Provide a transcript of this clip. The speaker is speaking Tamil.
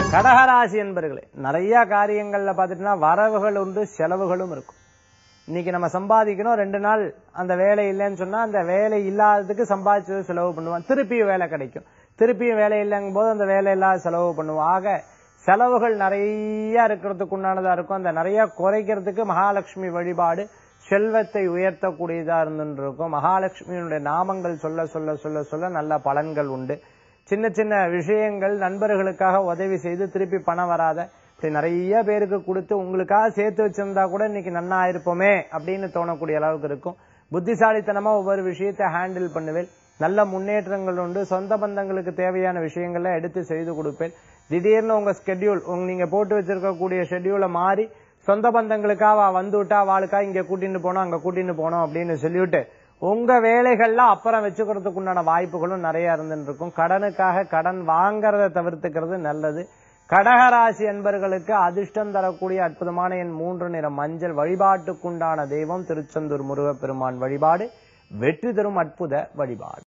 கடகராசி என்பர்களே நிறைய காரியங்கள்ல பார்த்துட்டுனா வரவுகள் உண்டு செலவுகளும் இருக்கும் இன்னைக்கு நம்ம சம்பாதிக்கணும் ரெண்டு நாள் அந்த வேலை இல்லைன்னு சொன்னா அந்த வேலை இல்லாததுக்கு சம்பாதிச்சது செலவு பண்ணுவான் திருப்பியும் வேலை கிடைக்கும் திருப்பியும் வேலை இல்லைங்கும் போது அந்த வேலை இல்லாத செலவு பண்ணுவோம் ஆக செலவுகள் நிறைய இருக்கிறதுக்கு உண்டானதா இருக்கும் அந்த நிறைய குறைக்கிறதுக்கு மகாலட்சுமி வழிபாடு செல்வத்தை உயர்த்தக்கூடியதா இருந்துட்டு இருக்கும் மகாலட்சுமியினுடைய நாமங்கள் சொல்ல சொல்ல சொல்ல சொல்ல நல்ல பலன்கள் உண்டு சின்ன சின்ன விஷயங்கள் நண்பர்களுக்காக உதவி செய்து திருப்பி பணம் வராத இப்படி நிறைய பேருக்கு கொடுத்து உங்களுக்காக சேர்த்து வச்சிருந்தா கூட இன்னைக்கு நன்னா இருப்போமே அப்படின்னு தோணக்கூடிய அளவுக்கு இருக்கும் புத்திசாலித்தனமா ஒவ்வொரு விஷயத்தை ஹேண்டில் பண்ணுவேன் நல்ல முன்னேற்றங்கள் உண்டு சொந்த பந்தங்களுக்கு தேவையான விஷயங்களை எடுத்து செய்து கொடுப்பேன் திடீர்னு உங்க ஸ்கெட்யூல் உங்க நீங்க போட்டு வச்சிருக்கக்கூடிய ஷெட்யூலை மாறி சொந்த பந்தங்களுக்காக அவ வந்து விட்டா அவளுக்கா இங்க கூட்டிட்டு போனோம் அங்க கூட்டிட்டு போனோம் அப்படின்னு சொல்லிவிட்டு உங்க வேலைகள்ல அப்புறம் வச்சுக்கிறதுக்கு உண்டான வாய்ப்புகளும் நிறைய இருந்துட்டு இருக்கும் கடனுக்காக கடன் வாங்கறத தவிர்த்துக்கிறது நல்லது கடகராசி என்பர்களுக்கு அதிர்ஷ்டம் தரக்கூடிய அற்புதமான என் மூன்று நிற மஞ்சள் வழிபாட்டுக்குண்டான தெய்வம் திருச்செந்தூர் முருகப்பெருமான் வழிபாடு வெற்றி தரும் அற்புத வழிபாடு